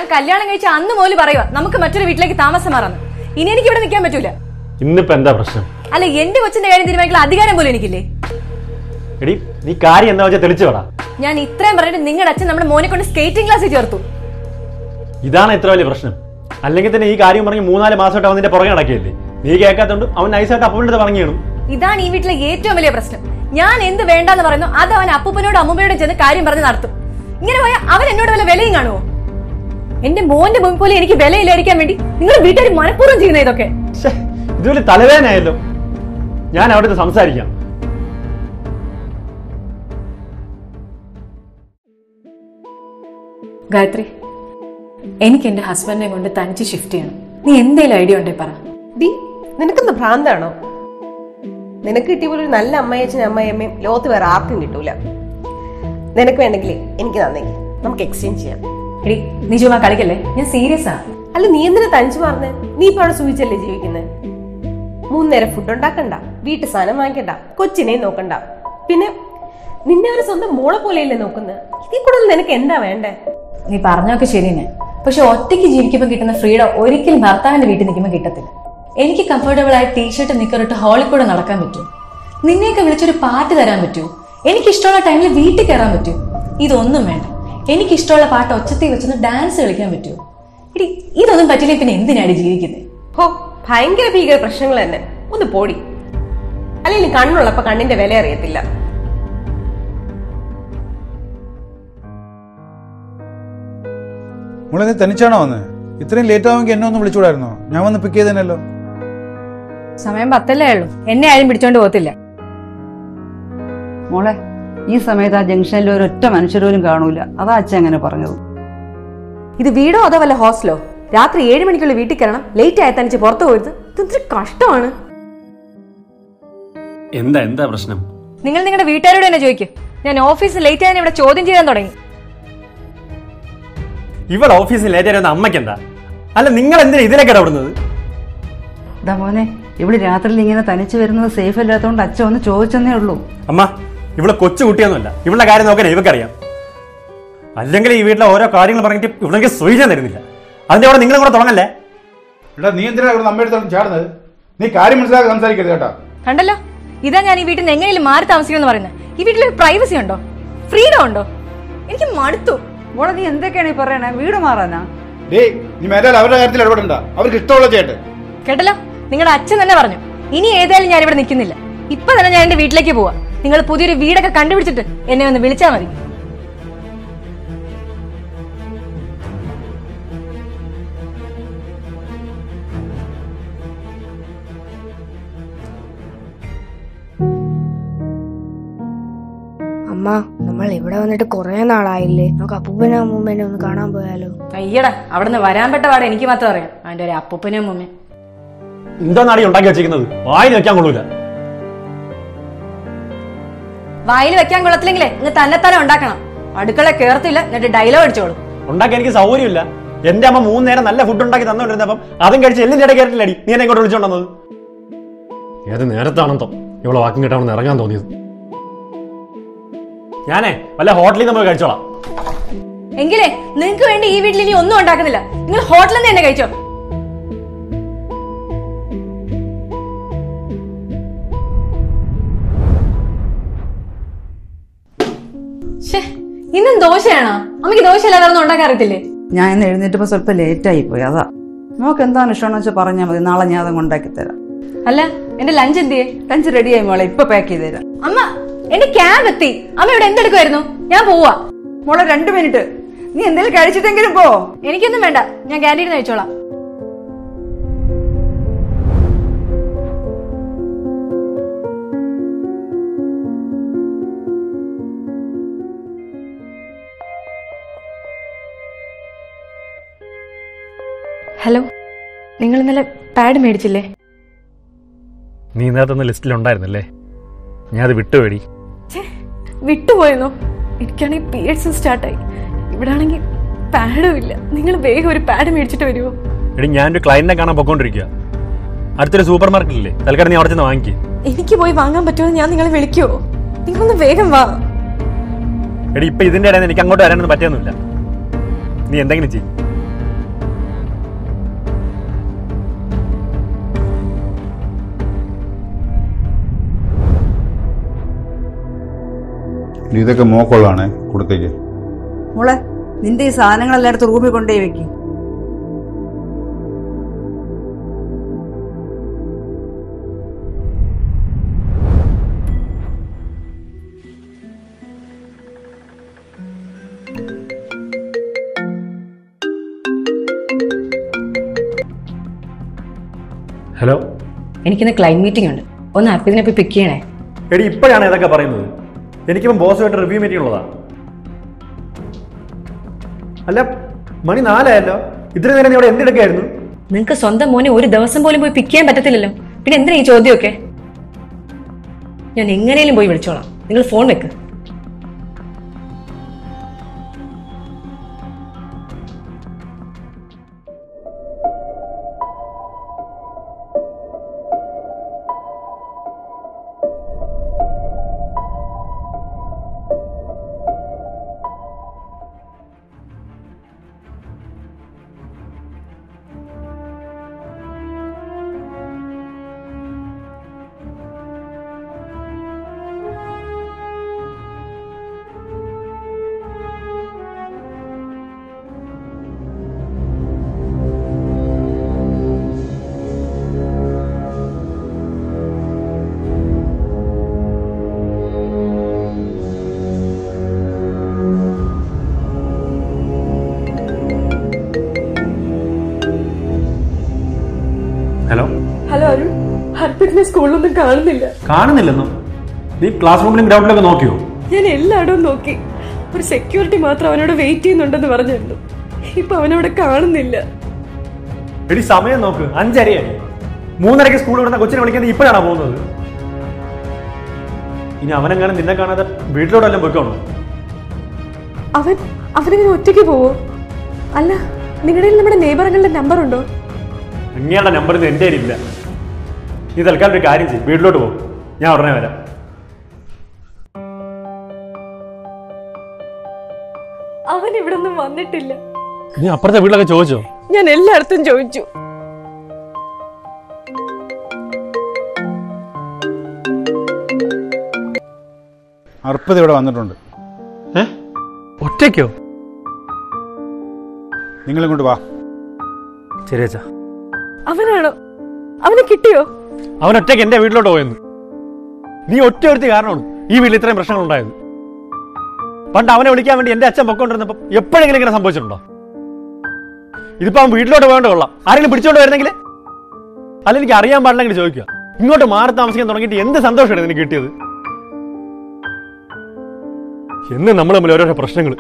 ഞാൻ കല്യാണം കഴിച്ച അന്ന് മുതൽ പറയുക നമുക്ക് മറ്റൊരു വീട്ടിലേക്ക് താമസം മാറാന്ന് ഇനി എനിക്ക് ഇവിടെ നിൽക്കാൻ പറ്റൂല ഇന്നിപ്പോ എന്താ പ്രശ്നം അല്ല എന്റെ കൊച്ചിന്റെ കാര്യം തീരുമാനിക്കുന്ന അധികാരം പോലും എനിക്കില്ലേ എടി നീ കാര്യം എന്താ വെച്ചാൽ തെളിച്ചു പറ ഞാൻ ഇത്രയും പറഞ്ഞിട്ട് നിങ്ങളുടെ അച്ഛൻ നമ്മുടെ മോനെ കൊണ്ട് സ്കേറ്റിംഗ് ക്ലാസ്സിൽ ചേർത്തു ഇതാണ് ഇത്ര വലിയ പ്രശ്നം അല്ലെങ്കിൽ തന്നെ ഈ കാര്യം പറഞ്ഞ് മൂന്നാല് മാസമായിട്ട് അവൻ നിന്റെ പുറകെ നടക്കുകയല്ലേ നീ കേൾക്കാത്തോണ്ട് അവൻ നൈസായിട്ട് അപ്പൂപ്പിന്റെ അടുത്ത് പറഞ്ഞു ഇതാണ് ഈ വീട്ടിലെ ഏറ്റവും വലിയ പ്രശ്നം ഞാൻ എന്ത് വേണ്ടെന്ന് പറയുന്നു അത് അവൻ അപ്പൂപ്പനോടും അമ്മൂമ്മയോടും ചെന്ന് കാര്യം പറഞ്ഞ് നടത്തും ഇങ്ങനെ പോയാൽ അവൻ എന്നോട് വല്ല വിലയും കാണുമോ എന്റെ മോന്റെ മുമ്പ് പോലെ എനിക്ക് വിലയില്ലായിരിക്കാൻ വേണ്ടി നിങ്ങൾ വീട്ടുകാർ മനഃപൂർവ്വം ചെയ്യുന്ന ഇതൊക്കെ ഇത് വലിയ തലവേദനയായല്ലോ ഞാൻ അവിടുത്തെ സംസാരിക്കാം ഗായത്രി എനിക്ക് എന്റെ ഹസ്ബൻഡിനെ കൊണ്ട് തനിച്ച് ഷിഫ്റ്റ് ചെയ്യണം നീ എന്തേലും ഐഡിയ ഉണ്ടേ പറ ഡി നിനക്കെന്ത് ഭ്രാന്താണോ നിനക്ക് കിട്ടിയ പോലെ ഒരു നല്ല അമ്മയച്ഛനും അമ്മയമ്മയും ലോകത്ത് വേറെ ആർക്കും കിട്ടൂല നിനക്ക് വേണമെങ്കിൽ എനിക്ക് തന്നേക്ക് നമുക്ക് എക്സ്ചേഞ്ച് ചെയ്യാം എടി നീ ചുമ്മാ കളിക്കല്ലേ ഞാൻ സീരിയസ് ആ അല്ല നീ എന്തിനാ തനിച്ച് പറഞ്ഞ് നീ ഇപ്പൊ അവിടെ സൂചിച്ചല്ലേ ജീവിക്കുന്നത് മൂന്ന് നേരം ഫുഡ് ഉണ്ടാക്കണ്ട വീട്ടു സാധനം വാങ്ങിക്കണ്ട കൊച്ചിനെ നോക്കണ്ട പിന്നെ നിന്നെ ഒരു സ്വന്തം മോളെ പോലെയല്ലേ നോക്കുന്നത് ഇതിൽ കൂടുതൽ നിനക്ക് എന്താ വേണ്ടേ നീ പറഞ്ഞൊക്കെ ശരി തന്നെ പക്ഷെ ഒറ്റയ്ക്ക് ജീവിക്കുമ്പോൾ കിട്ടുന്ന ഫ്രീഡം ഒരിക്കലും ഭർത്താവിന്റെ വീട്ടിൽ നിൽക്കുമ്പോൾ കിട്ടത്തില്ല എനിക്ക് കംഫർട്ടബിൾ ആയി ടീഷർട്ട് നിക്കറിട്ട് ഹാളിൽ കൂടെ നടക്കാൻ പറ്റും നിന്നെയൊക്കെ വിളിച്ചൊരു പാട്ട് തരാൻ പറ്റൂ എനിക്ക് ഇഷ്ടമുള്ള ടൈമിൽ വീട്ടിൽ കയറാൻ പറ്റൂ ഇതൊന്നും വേണ്ട എനിക്ക് ഇഷ്ടമുള്ള പാട്ട് ഒച്ചത്തിൽ വെച്ചൊന്ന് ഡാൻസ് കളിക്കാൻ പറ്റുമോ ഇടി ഇതൊന്നും പറ്റില്ലെങ്കിൽ പിന്നെ എന്തിനാണ് ജീവിക്കുന്നത് ഹോ ഭയങ്കര ഭീകര പ്രശ്നങ്ങൾ തന്നെ ഒന്ന് പോടി അല്ലെങ്കിൽ കണ്ണുള്ളപ്പോ കണ്ണിന്റെ വില അറിയത്തില്ല മോളെ നീ തനിച്ചാണോ വന്നത് ഇത്രയും ലേറ്റ് ആവുമെങ്കിൽ എന്നെ ഒന്ന് വിളിച്ചുകൂടായിരുന്നോ ഞാൻ വന്ന് പിക്ക് ചെയ്തേനല്ലോ സമയം പത്തല്ലേ ഉള്ളൂ എന്നെ ആരും പിടിച്ചോണ്ട് പോകത്തില്ല മോളെ ഈ സമയത്ത് ആ ജംഗ്ഷനിൽ ഒരൊറ്റ മനുഷ്യരോലും കാണൂല അതാ അച്ഛൻ അങ്ങനെ പറഞ്ഞത് ഇത് വീടോ അതോ വല്ല ഹോസ്റ്റലോ രാത്രി ഏഴ് മണിക്കുള്ള വീട്ടിൽ കയറണം ലേറ്റ് ആയി തനിച്ച് പുറത്തു പോയത് ഇതൊരു കഷ്ടമാണ് എന്താ എന്താ പ്രശ്നം നിങ്ങൾ നിങ്ങളുടെ വീട്ടുകാരോട് തന്നെ ചോദിക്കും ഞാൻ ഓഫീസിൽ ലേറ്റ് ആയാൽ ഇവിടെ ചോദ്യം ചെയ്യാൻ തുടങ്ങി ഇവൾ ഓഫീസിൽ ലേറ്റ് ആയിരുന്ന അമ്മയ്ക്ക് എന്താ അല്ല നിങ്ങൾ എന്തിനാ ഇതിലേക്ക് ഇടപെടുന്നത് ഇതാ മോനെ ഇവിടെ രാത്രിയിൽ ഇങ്ങനെ തനിച്ച് വരുന്നത് സേഫ് അല്ലാത്തതുകൊണ്ട് അച്ഛൻ ഒന്ന് ചോദിച്ചെന്നേ ഉള്ളൂ അമ്മ ഇവളെ കൊച്ചു കുട്ടിയൊന്നുമല്ല ഇവളുടെ കാര്യം നോക്കാൻ ഇവക്കറിയാം അല്ലെങ്കിൽ ഈ വീട്ടിലെ ഓരോ കാര്യങ്ങൾ പറഞ്ഞിട്ട് ഇവളെനിക്ക് സ്വീകരിക്കാൻ തരുന്നില്ല അതിന്റെ അവിടെ നിങ്ങളും കൂടെ തുടങ്ങല്ലേ എടാ നീ എന്തിനാ ഇവിടെ നമ്മുടെ അടുത്തോളം ചാടുന്നത് നീ കാര്യം മനസ്സിലാക്കി സംസാരിക്കരുത് കേട്ടോ കണ്ടല്ലോ ഇതാ ഞാൻ ഈ വീട്ടിൽ നിന്ന് എങ്ങനെയും മാറി താമസിക്കണം പറയുന്നത് ഈ വീട്ടിൽ ഒരു പ്രൈവസി ഉണ്ടോ ഫ്രീഡം ഉണ്ടോ എനിക്ക് മടുത്തു മോളെ നീ എന്തൊക്കെയാണ് ഈ പറയണേ വീട് മാറാനാ ഡേയ് നീ മേലാൽ അവരുടെ കാര്യത്തിൽ ഇടപെടണ്ട അവർക്ക് ഇഷ്ടമുള്ള ചെയ്യട്ടെ കേട്ടല്ലോ നിങ്ങളുടെ അച്ഛൻ തന്നെ പറഞ്ഞു ഇനി ഏതായാലും ഞാൻ ഇവിടെ നിൽക്കുന്നില്ല ഇപ്പൊ തന്നെ ഞാൻ എന്റെ വീട്ടിലേക്ക് പോവാ നിങ്ങൾ പുതിയൊരു വീടൊക്കെ കണ്ടുപിടിച്ചിട്ട് എന്നെ ഒന്ന് വിളിച്ചാൽ മതി അമ്മ നമ്മൾ ഇവിടെ വന്നിട്ട് കുറെ നാളായില്ലേ നമുക്ക് അപ്പൂപ്പനെ അമ്മൂമ്മേനെ ഒന്ന് കാണാൻ പോയാലോ അയ്യടാ അവിടെ നിന്ന് വരാൻ പെട്ട പാടെ എനിക്ക് മാത്രം അറിയാം അതിന്റെ ഒരു അപ്പൂപ്പനും അമ്മൂമ്മയും എന്താണ് ഈ ഉണ്ടാക്കി വെച്ചിരിക്കുന്നത് വായിൽ വെക്കാൻ കൊള്ളൂല വായിൽ വെക്കാൻ കൊള്ളത്തില്ലെങ്കിലേ ഇങ്ങ് തന്നെത്താനെ ഉണ്ടാക്കണം അടുക്കള കേർത്തില്ല എന്നിട്ട് ഡയലോഗ് അടിച്ചോളൂ ഉണ്ടാക്കി എനിക്ക് സൗകര്യമില്ല എന്റെ അമ്മ മൂന്ന് നേരം നല്ല ഫുഡ് ഉണ്ടാക്കി തന്നോണ്ടിരുന്നപ്പം അതും കഴിച്ച് എല്ലിന്റെ ഇടയിൽ കയറിയില്ലടി നീ എന്നെ ഇങ്ങോട്ട് വിളിച്ചോണ്ടത് ഏത് നേരത്താണെന്തോ ഇവളെ വാക്കും കിട്ടാണെന്ന് ഇറങ്ങാൻ തോന്നിയത് ഞാനേ വല്ല ഹോട്ടലിൽ നമ്മൾ കഴിച്ചോളാം എങ്കിലേ നിങ്ങൾക്ക് വേണ്ടി ഈ വീട്ടിൽ ഇനി ഒന്നും ഉണ്ടാക്കുന്നില്ല നിങ്ങൾ ഹോട്ടലിൽ നിന്ന് തന്നെ കഴിച്ചോ ശ്ശേ, ഇന്നും ദോശയാണോ അമ്മയ്ക്ക് ദോശ അല്ലാതെ ഒന്നും ഉണ്ടാക്കാൻ അറിയത്തില്ലേ ഞാൻ ഇന്ന് എഴുന്നേറ്റപ്പോൾ സ്വല്പം ലേറ്റായി പോയി അതാ നമുക്ക് എന്താണ് ഇഷ്ടമെന്ന് വെച്ചാൽ പറഞ്ഞാൽ മതി നാളെ ഞാൻ അതങ്ങ് ഉണ്ടാക്കി തരാം അല്ല എന്റെ ലഞ്ച് എന്തിയേ ലഞ്ച് റെഡിയായി മോളെ ഇപ്പൊ പാക്ക് ചെയ്ത് തരാം അമ്മ എന്റെ ക്യാബ് എത്തി അമ്മ ഇവിടെ എന്തെടുക്കുമായിരുന്നു ഞാൻ പോവാ മോളെ രണ്ട് മിനിറ്റ് നീ എന്തെങ്കിലും കഴിച്ചിട്ടെങ്കിലും പോ എനിക്കൊന്നും വേണ്ട ഞാൻ ക്യാൻറ്റീനിൽ കഴിച്ചോളാം ഹലോ നിങ്ങൾ ഇന്നലെ പാഡ് മേടിച്ചില്ലേ നീ ഇന്നത്തെ ലിസ്റ്റിൽ ഉണ്ടായിരുന്നല്ലേ ഞാൻ അത് വിട്ടുപോയി വിട്ടുപോയെന്നോ എനിക്കാണെങ്കിൽ പീരിയഡ്സും സ്റ്റാർട്ടായി ഇവിടെ ആണെങ്കിൽ പാഡും ഇല്ല നിങ്ങൾ വേഗം ഒരു പാഡ് മേടിച്ചിട്ട് വരുമോ എടി ഞാനൊരു ക്ലയന്റിനെ കാണാൻ പൊക്കോണ്ടിരിക്കുക അടുത്തൊരു സൂപ്പർ മാർക്കറ്റില്ലേ തൽക്കാലം നീ അവിടെ ചെന്ന് വാങ്ങിക്കേ എനിക്ക് പോയി വാങ്ങാൻ പറ്റുമോ ഞാൻ നിങ്ങളെ വിളിക്കുമോ നിങ്ങളൊന്ന് വേഗം വാ എടി ഇപ്പൊ ഇതിന്റെ ഇടയിൽ നിന്ന് എനിക്ക് അങ്ങോട്ട് വരാനൊന്നും പറ്റിയൊന്നുമില്ല നീ എന്തെങ്കിലും ചെയ്യും ഇതൊക്കെ മോക്കുള്ളതാണേ കൊടുത്തേക്ക് മോളെ നിന്റെ ഈ സാധനങ്ങളെല്ലാം എടുത്ത് റൂമിൽ കൊണ്ടുപോയി വെക്കും ഹലോ എനിക്കിന്ന് ക്ലൈൻ മീറ്റിംഗ് ഉണ്ട് ഒന്ന് അപ്പിതിനെ പോയി പിക്ക് ചെയ്യണേ എടി ഇപ്പോഴാണ് ഇതൊക്കെ പറയുന്നത് എനിക്കിപ്പം ബോസുമായിട്ട് റിവ്യൂ മീറ്റിംഗ് ഉള്ളതാ അല്ല മണി നാലായല്ലോ ഇത്രയും നേരം നീ ഇവിടെ എന്തെടുക്കായിരുന്നു നിങ്ങൾക്ക് സ്വന്തം മോനെ ഒരു ദിവസം പോലും പോയി പിക്ക് ചെയ്യാൻ പറ്റത്തില്ലല്ലോ പിന്നെ എന്തിനാ ഈ ചോദ്യമൊക്കെ ഞാൻ എങ്ങനെയും പോയി വിളിച്ചോളാം നിങ്ങൾ ഫോൺ വെക്ക് ഹലോ ഹലോ അരുൺ ഹർപ്പിട്ടിനെ സ്കൂളിലൊന്നും കാണുന്നില്ല കാണുന്നില്ലെന്നോ നീ ക്ലാസ് റൂമിലും ഗ്രൗണ്ടിലൊക്കെ നോക്കിയോ ഞാൻ എല്ലായിടവും നോക്കി ഒരു സെക്യൂരിറ്റി മാത്രം അവനോട് വെയിറ്റ് ചെയ്യുന്നുണ്ടെന്ന് പറഞ്ഞിരുന്നു ഇപ്പൊ അവനവിടെ കാണുന്നില്ല എടി സമയം നോക്ക് അഞ്ചരയായി മൂന്നരയ്ക്ക് സ്കൂൾ വിടുന്ന കൊച്ചിനെ വിളിക്കുന്നത് ഇപ്പോഴാണോ പോകുന്നത് ഇനി അവനെങ്ങാനും നിന്നെ കാണാതെ വീട്ടിലോടെല്ലാം പോയിക്കോണോ അവൻ അവനിങ്ങനെ ഒറ്റയ്ക്ക് പോവോ അല്ല നിങ്ങളുടെ കയ്യിൽ നമ്മുടെ നെയ്ബറുകളുടെ നമ്പർ ഉണ്ടോ അങ്ങയുടെ നമ്പർ ഒന്നും എൻ്റെ ഇല്ല നീ തൽക്കാലം ഒരു കാര്യം ചെയ്യും വീട്ടിലോട്ട് പോകും ഞാൻ ഉടനെ വരാം അവൻ ഇവിടെ ഒന്നും വന്നിട്ടില്ല നീ അപ്പുറത്തെ വീട്ടിലൊക്കെ ചോദിച്ചോ ഞാൻ എല്ലായിടത്തും ചോദിച്ചു അർപ്പത ഇവിടെ വന്നിട്ടുണ്ട് ഏ ഒറ്റയ്ക്കോ നിങ്ങൾ ഇങ്ങോട്ട് വാ ശരി അച്ഛാ അവനാണോ അവനെ കിട്ടിയോ അവൻ ഒറ്റയ്ക്ക് എന്റെ വീട്ടിലോട്ട് പോയെന്ന് നീ ഒറ്റ ഒരുത്തി കാരണമാണ് ഈ വീട്ടിൽ ഇത്രയും പ്രശ്നങ്ങൾ ഉണ്ടായത് പണ്ട് അവനെ വിളിക്കാൻ വേണ്ടി എന്റെ അച്ഛൻ പൊക്കോണ്ടിരുന്നപ്പം എപ്പോഴെങ്കിലും ഇങ്ങനെ സംഭവിച്ചിട്ടുണ്ടോ ഇതിപ്പോ അവൻ വീട്ടിലോട്ട് പോകേണ്ട കൊള്ളാം ആരെങ്കിലും പിടിച്ചോണ്ട് വരുന്നെങ്കിൽ അല്ല എനിക്ക് അറിയാൻ പാടില്ലെങ്കിൽ ചോദിക്കുക ഇങ്ങോട്ട് മാറി താമസിക്കാൻ തുടങ്ങിയിട്ട് എന്ത് സന്തോഷമാണ് നിനക്ക് കിട്ടിയത് എന്ന് നമ്മൾ തമ്മിൽ ഓരോരോ പ്രശ്നങ്ങൾ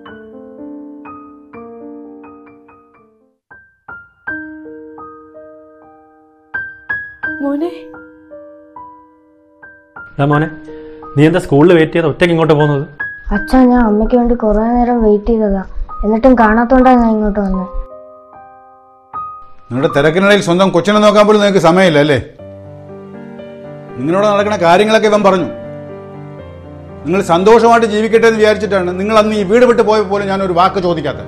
മോനെ മോനെ നീ എന്താ സ്കൂളിൽ വെയിറ്റ് ചെയ്ത് ഒറ്റയ്ക്ക് ഇങ്ങോട്ട് പോകുന്നത് അച്ഛാ ഞാൻ അമ്മയ്ക്ക് വേണ്ടി കുറെ നേരം വെയിറ്റ് ചെയ്തതാ എന്നിട്ടും കാണാത്തോണ്ടാ ഞാൻ ഇങ്ങോട്ട് വന്നത് നിങ്ങളുടെ തിരക്കിനിടയിൽ സ്വന്തം കൊച്ചിനെ നോക്കാൻ പോലും നിങ്ങൾക്ക് സമയമില്ല അല്ലേ നിങ്ങളോട് നടക്കുന്ന കാര്യങ്ങളൊക്കെ ഇവൻ പറഞ്ഞു നിങ്ങൾ സന്തോഷമായിട്ട് ജീവിക്കട്ടെ എന്ന് വിചാരിച്ചിട്ടാണ് നിങ്ങൾ അന്ന് ഈ വീട് വിട്ട് പോയപ്പോൾ പോലും ഞാൻ ഒരു വാക്ക് ചോദിക്കാത്തത്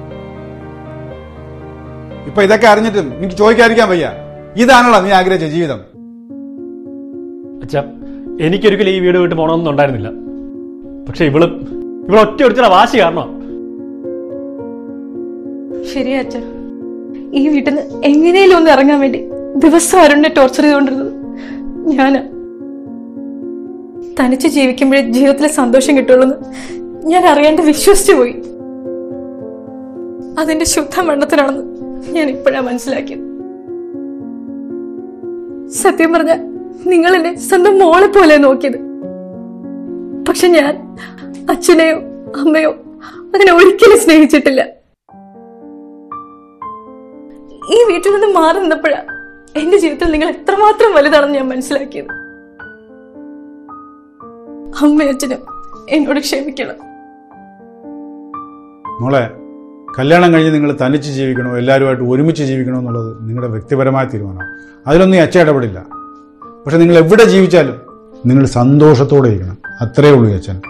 ഇപ്പൊ ഇതൊക്കെ അറിഞ്ഞിട്ടും എനിക്ക് ചോദിക്കാതിരിക്കാൻ വയ്യ ഇതാണല്ലോ നീ ആഗ്രഹിച്ച ജീവിതം അച്ഛാ എനിക്കൊരിക്കലും ഈ വീട് വിട്ട് പോകണമെന്നൊന്നും ഉണ്ടായിരുന്നില്ല പക്ഷെ ഇവള് ഇവൾ ഒറ്റ ഒരുത്തിയുടെ വാശി കാരണമാണ് ശരിയാ അച്ഛൻ ഈ വീട്ടിൽ നിന്ന് എങ്ങനെയും ഒന്ന് ഇറങ്ങാൻ വേണ്ടി ദിവസം അരുണിനെ ടോർച്ചർ ചെയ്തുകൊണ്ടിരുന്നത് ഞാനാ തനിച്ച് ജീവിക്കുമ്പോഴേ ജീവിതത്തിലെ സന്തോഷം കിട്ടുള്ളൂ എന്ന് ഞാൻ അറിയാണ്ട് വിശ്വസിച്ചു പോയി അതിന്റെ ശുദ്ധ മണ്ണത്തിനാണെന്ന് ഞാൻ ഇപ്പോഴാ മനസ്സിലാക്കിയത് സത്യം പറഞ്ഞ നിങ്ങൾ എന്നെ സ്വന്തം മോളെ പോലെ നോക്കിയത് പക്ഷെ ഞാൻ അച്ഛനെയോ അമ്മയോ അങ്ങനെ ഒരിക്കലും സ്നേഹിച്ചിട്ടില്ല ഈ വീട്ടിൽ നിന്ന് മാറി നിന്നപ്പോഴാ എന്റെ ജീവിതത്തിൽ നിങ്ങൾ എത്രമാത്രം വലുതാണെന്ന് ഞാൻ മനസ്സിലാക്കിയത് അമ്മയും അച്ഛനും എന്നോട് ക്ഷമിക്കണം മോളെ കല്യാണം കഴിഞ്ഞ് നിങ്ങൾ തനിച്ച് ജീവിക്കണോ എല്ലാവരുമായിട്ട് ഒരുമിച്ച് ജീവിക്കണോ എന്നുള്ളത് നിങ്ങളുടെ വ്യക്തിപരമായ തീരുമാനമാണ് അതിലൊന്നും ഈ അച്ഛ ഇടപെടില്ല പക്ഷെ നിങ്ങൾ എവിടെ ജീവിച്ചാലും നിങ്ങൾ സന്തോഷത്തോടെ ഇരിക്കണം അത്രേ ഉള്ളൂ ഈ അച്ഛൻ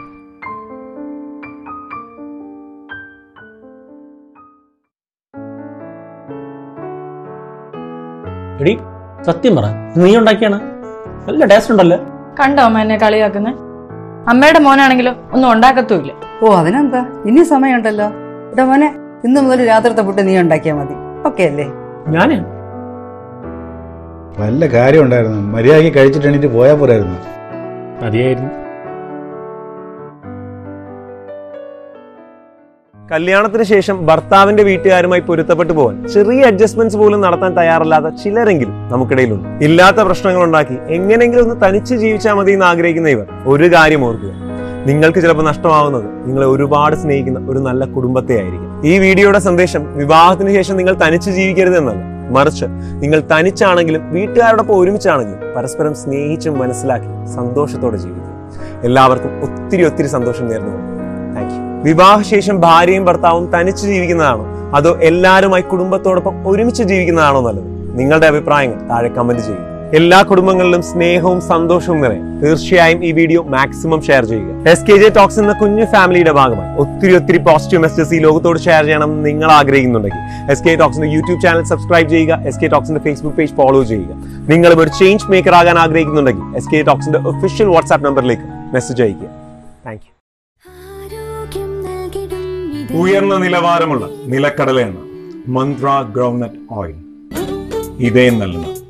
എടി സത്യം പറ നീ ഉണ്ടാക്കിയാണ് നല്ല ടേസ്റ്റ് ഉണ്ടല്ലോ കണ്ടോ അമ്മ എന്നെ കളിയാക്കുന്നത് അമ്മയുടെ മോനാണെങ്കിലോ ഒന്നും ഉണ്ടാക്കത്തുമില്ല ഓ അതിനെന്താ ഇനി സമയമുണ്ടല്ലോ എടാ മോനെ ഇന്ന് മുതൽ രാത്രിത്തെ ഫുഡ് നീ ഉണ്ടാക്കിയാൽ മതി ഓക്കെ അല്ലേ ഞാനേ വല്ല കാര്യം ഉണ്ടായിരുന്നു മര്യാദയ്ക്ക് കഴിച്ചിട്ട് എണീറ്റ് പോയാൽ പോരായിരുന്നു മതിയായിരുന്നു കല്യാണത്തിന് ശേഷം ഭർത്താവിന്റെ വീട്ടുകാരുമായി പൊരുത്തപ്പെട്ടു പോകാൻ ചെറിയ അഡ്ജസ്റ്റ്മെന്റ്സ് പോലും നടത്താൻ തയ്യാറല്ലാത്ത ചിലരെങ്കിലും നമുക്കിടയിലുണ്ട് ഇല്ലാത്ത പ്രശ്നങ്ങൾ ഉണ്ടാക്കി എങ്ങനെയെങ്കിലും ഒന്ന് തനിച്ച് ജീവിച്ചാൽ മതി എന്ന് ആഗ്രഹിക്കുന്ന ഇവർ ഒരു കാര്യം ഓർക്കുക നിങ്ങൾക്ക് ചിലപ്പോൾ നഷ്ടമാവുന്നത് നിങ്ങളെ ഒരുപാട് സ്നേഹിക്കുന്ന ഒരു നല്ല കുടുംബത്തെ ആയിരിക്കും ഈ വീഡിയോയുടെ സന്ദേശം വിവാഹത്തിന് ശേഷം നിങ്ങൾ തനിച്ച് ജീവിക്കരുത് എന്നല്ല മറിച്ച് നിങ്ങൾ തനിച്ചാണെങ്കിലും വീട്ടുകാരോടൊപ്പം ഒരുമിച്ചാണെങ്കിലും പരസ്പരം സ്നേഹിച്ചും മനസ്സിലാക്കി സന്തോഷത്തോടെ ജീവിക്കും എല്ലാവർക്കും ഒത്തിരി ഒത്തിരി സന്തോഷം നേർന്നു താങ്ക് യു വിവാഹശേഷം ഭാര്യയും ഭർത്താവും തനിച്ച് ജീവിക്കുന്നതാണോ അതോ എല്ലാവരുമായി കുടുംബത്തോടൊപ്പം ഒരുമിച്ച് ജീവിക്കുന്നതാണോ നല്ലത് നിങ്ങളുടെ അഭിപ്രായങ്ങൾ താഴെ കമന്റ് ചെയ്യുക എല്ലാ കുടുംബങ്ങളിലും സ്നേഹവും സന്തോഷവും നിറയും തീർച്ചയായും ഈ വീഡിയോ മാക്സിമം ഷെയർ ചെയ്യുക എസ് കെ ജെ ടോക്സ് എന്ന കുഞ്ഞു ഫാമിലിയുടെ ഭാഗമായി ഒത്തിരി ഒത്തിരി പോസിറ്റീവ് മെസ്സേജസ് ഈ ലോകത്തോട് ഷെയർ ചെയ്യണം എന്ന് നിങ്ങൾ ആഗ്രഹിക്കുന്നുണ്ടെങ്കിൽ എസ് കെ ടോക്സിന്റെ യൂട്യൂബ് ചാനൽ സബ്സ്ക്രൈബ് ചെയ്യുക എസ് കെ ടോക്സിന്റെ ഫേസ്ബുക്ക് പേജ് ഫോളോ ചെയ്യുക നിങ്ങളും ഒരു ചേഞ്ച് മേക്കർ ആകാൻ ആഗ്രഹിക്കുന്നുണ്ടെങ്കിൽ എസ് കെ ടോക്സിന്റെ ഒഫീഷ്യൽ വാട്സ്ആപ്പ് നമ്പറിലേക്ക് മെസ്സേജ് അയക്കുക താങ്ക് യു ആരോഗ്യം നൽകിടും ഇത് ഉയർന്ന നിലവാരമുള്ള നിലക്കടല എണ്ണ മന്ത്ര ഗ്രൗണ്ട്നട്ട് ഓയിൽ ഇതേ നൽകുന്ന